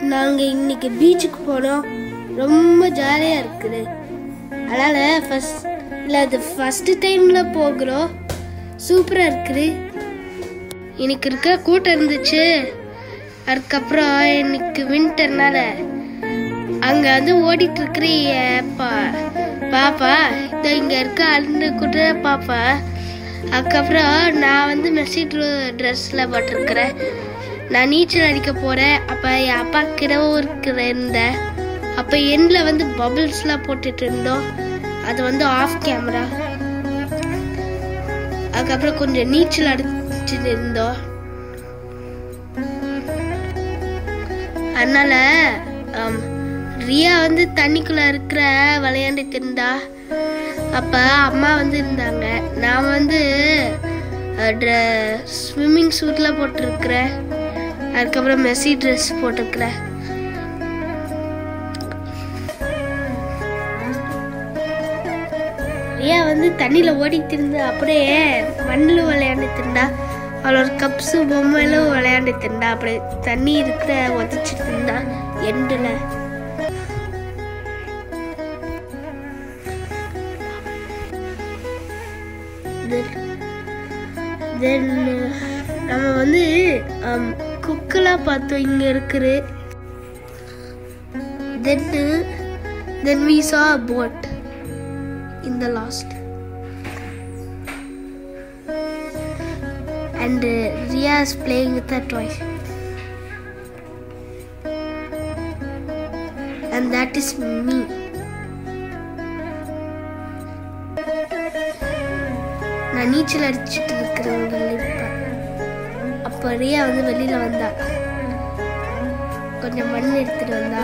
நாங்கள் இன்னைக்கு பீச்சுக்கு போனோம் ரொம்ப ஜாலியாக இருக்குது அதனால் ஃபஸ்ட் இல்லை அது ஃபஸ்ட்டு டைமில் போகிறோம் சூப்பராக இருக்குது இன்னைக்கு இருக்க கூட்டம் இருந்துச்சு அதுக்கப்புறம் இன்னைக்கு வின்டர்னால அங்கே வந்து ஓடிட்டு இருக்கிற என் பா பாப்பா இதோ இங்கே இருக்க அந்த கூட பாப்பா அதுக்கப்புறம் நான் வந்து மெஸ்ஸி ட்ரெஸ்ஸில் போட்டிருக்கிறேன் நான் நீச்சல் அடிக்க போகிறேன் அப்போ என் அப்பா கிடவும் இருக்கிற இருந்தேன் அப்போ எண்டில் வந்து பபிள்ஸ்லாம் போட்டுட்டு இருந்தோம் அது வந்து ஆஃப் கேமரா அதுக்கப்புறம் கொஞ்சம் நீச்சல் அடிச்சுட்டு இருந்தோம் அதனால ஆம், ரியா வந்து தண்ணிக்குள்ள இருக்கிற விளையாண்டுட்டு இருந்தா அப்ப அம்மா வந்து இருந்தாங்க நான் வந்து ஸ்விம்மிங் சூட்ல போட்டிருக்கிறேன் அதுக்கப்புறம் மெஸ்ஸி ட்ரெஸ் போட்டிருக்கிறேன் ரியா வந்து தண்ணியில ஓடிட்டு இருந்தா அப்படியே மண்ணில் விளையாண்டுட்டு இருந்தா அவளோட கப்ஸு பொம்மையிலும் விளையாண்டுட்டு இருந்தா அப்படியே தண்ணி இருக்கிற உதச்சிட்டு இருந்தா எண்டில் தென் நம்ம வந்து குக்கெல்லாம் பார்த்தோம் இங்கே இருக்குது தென் தென் we saw a boat in the last and uh, Ria is playing with her toy and that is me நான் நீச்சல் அடிச்சுட்டு இருக்கிறவங்க இப்போ அப்போ ரியா வந்து வெளியில வந்தா கொஞ்சம் மண் எடுத்துட்டு வந்தா